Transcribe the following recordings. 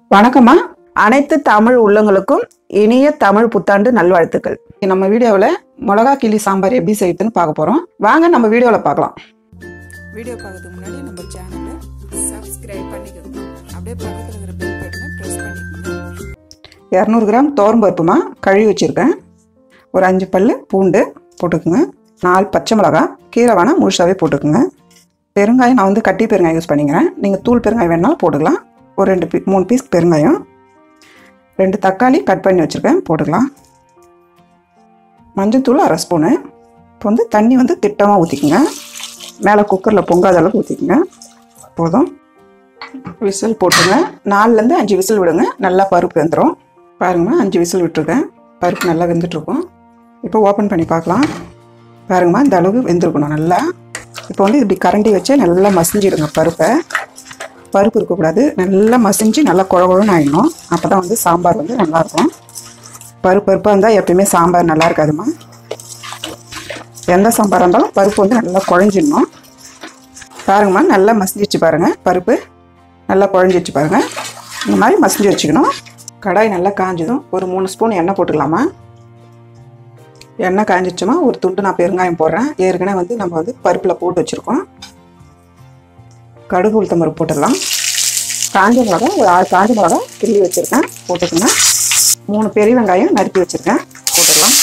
வணக்கம்மா அனைத்து தமிழ் உள்ளங்களுக்கும் இனிய தமிழ் புத்தாண்டு நல்வாழ்த்துக்கள் நம்ம வீடியோவில் மிளகா கிளி சாம்பார் எப்படி செய்யுதுன்னு பார்க்க போகிறோம் வாங்க நம்ம வீடியோவில் பார்க்கலாம் வீடியோ பார்க்கறதுக்கு முன்னாடி நம்ம சேனலை சப்ஸ்கிரைப் பண்ணிக்கோங்க அப்படியே பக்கத்தில் இருக்கிற பெல் பட்டனை ப்ரெஸ் பண்ணிக்கோங்க இரநூறு கிராம் பருப்புமா கழுவி வச்சுருக்கேன் ஒரு அஞ்சு பல் பூண்டு போட்டுக்குங்க நாலு பச்சை மிளகா கீரை வேணால் முழுசாகவே போட்டுக்குங்க பெருங்காயம் நான் வந்து கட்டி பெருங்காயம் யூஸ் பண்ணிக்கிறேன் நீங்கள் தூள் பெருங்காயம் வேணாலும் போட்டுக்கலாம் ஒரு ரெண்டு பீ மூணு பீஸ் பெருங்காயம் ரெண்டு தக்காளி கட் பண்ணி வச்சுருக்கேன் போட்டுக்கலாம் மஞ்சள்தூள் அரை ஸ்பூனு இப்போ வந்து தண்ணி வந்து திட்டமாக ஊற்றிக்குங்க மேலே குக்கரில் பொங்காத அளவுக்கு ஊற்றிக்குங்க போதும் விசில் போட்டுருங்க நாலுலேருந்து அஞ்சு விசில் விடுங்க நல்லா பருப்பு வெந்துடும் பாருங்கம்மா அஞ்சு விசில் விட்டுருக்கேன் பருப்பு நல்லா வெந்துட்டுருக்கும் இப்போ ஓப்பன் பண்ணி பார்க்கலாம் பாருங்கம்மா இந்த அளவுக்கு வெந்திருக்கணும் நல்லா இப்போ வந்து இப்படி கரண்டி வச்சு நல்லா மசிஞ்சிடுங்க பருப்பை பருப்பு இருக்கக்கூடாது நல்லா மசிஞ்சு நல்லா குழ குழன்னு ஆகிடணும் அப்போ தான் வந்து சாம்பார் வந்து நல்லாயிருக்கும் பருப்பு பருப்பாக இருந்தால் எப்பயுமே சாம்பார் நல்லா இருக்காதுமா எந்த சாம்பாராக இருந்தாலும் பருப்பு வந்து நல்லா குழஞ்சிடணும் பாருங்கம்மா நல்லா மசிஞ்சிச்சு பாருங்கள் பருப்பு நல்லா குழஞ்சிச்சு பாருங்கள் இந்த மாதிரி மசிஞ்சு வச்சுக்கணும் கடாய் நல்லா காஞ்சதும் ஒரு மூணு ஸ்பூன் எண்ணெய் போட்டுக்கலாமா எண்ணெய் காஞ்சிச்சுமா ஒரு துண்டு நான் பெருங்காயம் போடுறேன் ஏற்கனவே வந்து நம்ம வந்து பருப்பில் போட்டு வச்சுருக்கோம் கடுகு உளுத்தம் பருப்பு போட்டுடலாம் காஞ்ச மிளகா ஒரு ஆறு காஞ்ச மிளகா கிள்ளி வச்சுருக்கேன் போட்டுக்கோங்க மூணு பெரிய வெங்காயம் நறுக்கி வச்சுருக்கேன் போட்டுடலாம்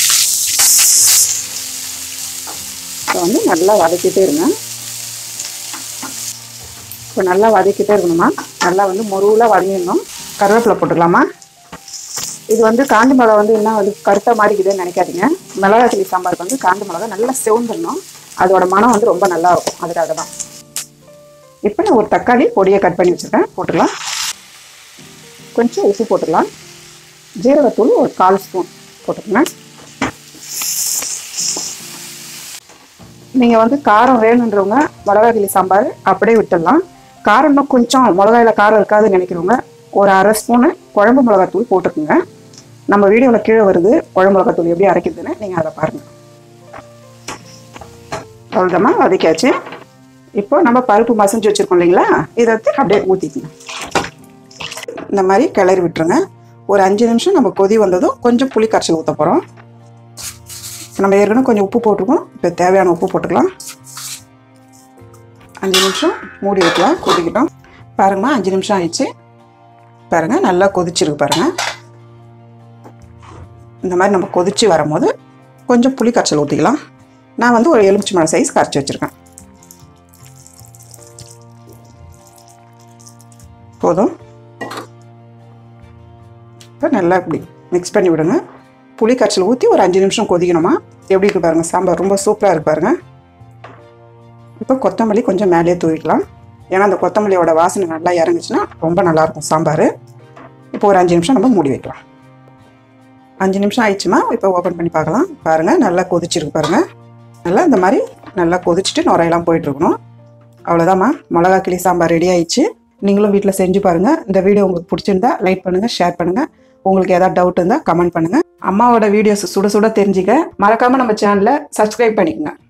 இப்போ வந்து நல்லா வதக்கிட்டே இருங்க இப்போ நல்லா வதக்கிட்டே இருக்கணுமா நல்லா வந்து முருவில் வதங்கிடணும் கருவேப்பிலை போட்டுக்கலாமா இது வந்து காஞ்ச மிளகா வந்து என்ன வந்து கருத்த மாதிரி இருக்குதுன்னு நினைக்காதீங்க மிளகா கிளி சாம்பாருக்கு வந்து காஞ்ச மிளகா நல்லா செவந்துடணும் அதோட மனம் வந்து ரொம்ப நல்லா இருக்கும் அதுக்காக தான் இப்போ நான் ஒரு தக்காளி பொடியை கட் பண்ணி வச்சுருக்கேன் போட்டுக்கலாம் கொஞ்சம் உப்பு போட்டுக்கலாம் ஜீரகத்தூள் ஒரு கால் ஸ்பூன் போட்டுக்கங்க நீங்கள் வந்து காரம் வேணுன்றவங்க மிளகா கிளி சாம்பார் அப்படியே விட்டுடலாம் காரம் இன்னும் கொஞ்சம் மிளகாயில காரம் இருக்காதுன்னு நினைக்கிறவங்க ஒரு அரை ஸ்பூனு குழம்பு மிளகாத்தூள் போட்டுக்குங்க நம்ம வீடியோவில் கீழே வருது குழம்பு மிளகாத்தூள் எப்படி அரைக்கிறதுன்னு நீங்கள் அதை பாருங்கள் அவ்வளோதாம்மா வதக்கியாச்சு இப்போ நம்ம பருப்பு மசிஞ்சு வச்சுருக்கோம் இல்லைங்களா இதை எடுத்து அப்படியே ஊற்றிக்கங்க இந்த மாதிரி கிளறி விட்டுருங்க ஒரு அஞ்சு நிமிஷம் நம்ம கொதி வந்ததும் கொஞ்சம் புளி கரைச்சல் ஊற்ற போகிறோம் நம்ம ஏற்கனவே கொஞ்சம் உப்பு போட்டிருக்கோம் இப்போ தேவையான உப்பு போட்டுக்கலாம் அஞ்சு நிமிஷம் மூடி வைக்கலாம் கொதிக்கிட்டோம் பாருங்கம்மா அஞ்சு நிமிஷம் ஆயிடுச்சு பாருங்கள் நல்லா கொதிச்சிருக்கு பாருங்கள் இந்த மாதிரி நம்ம கொதிச்சு வரும்போது கொஞ்சம் புளி கரைச்சல் ஊற்றிக்கலாம் நான் வந்து ஒரு எலுமிச்சி மழை சைஸ் கரைச்சி வச்சுருக்கேன் போதும் இப்போ நல்லா இப்படி மிக்ஸ் பண்ணி விடுங்க புளி கரைச்சல் ஊற்றி ஒரு அஞ்சு நிமிஷம் கொதிக்கணுமா எப்படி இருக்கு பாருங்கள் சாம்பார் ரொம்ப சூப்பராக இருக்கு பாருங்க இப்போ கொத்தமல்லி கொஞ்சம் மேலேயே தூவிக்கலாம் ஏன்னா அந்த கொத்தமல்லியோட வாசனை நல்லா இறங்குச்சுன்னா ரொம்ப நல்லாயிருக்கும் சாம்பார் இப்போ ஒரு அஞ்சு நிமிஷம் நம்ம மூடி வைக்கலாம் அஞ்சு நிமிஷம் ஆயிடுச்சுமா இப்போ ஓப்பன் பண்ணி பார்க்கலாம் பாருங்கள் நல்லா கொதிச்சிருக்கு பாருங்கள் நல்லா இந்த மாதிரி நல்லா கொதிச்சுட்டு நுரையெல்லாம் போயிட்டுருக்கணும் அவ்வளோதாம்மா மிளகா கிளி சாம்பார் ரெடி ஆயிடுச்சு நீங்களும் வீட்டில் செஞ்சு பாருங்கள் இந்த வீடியோ உங்களுக்கு பிடிச்சிருந்தா லைக் பண்ணுங்கள் ஷேர் பண்ணுங்கள் உங்களுக்கு ஏதாவது டவுட் இருந்தால் கமெண்ட் பண்ணுங்கள் அம்மாவோட வீடியோஸ் சுட சுட தெரிஞ்சுக்க மறக்காமல் நம்ம சேனலை சப்ஸ்கிரைப் பண்ணிக்கோங்க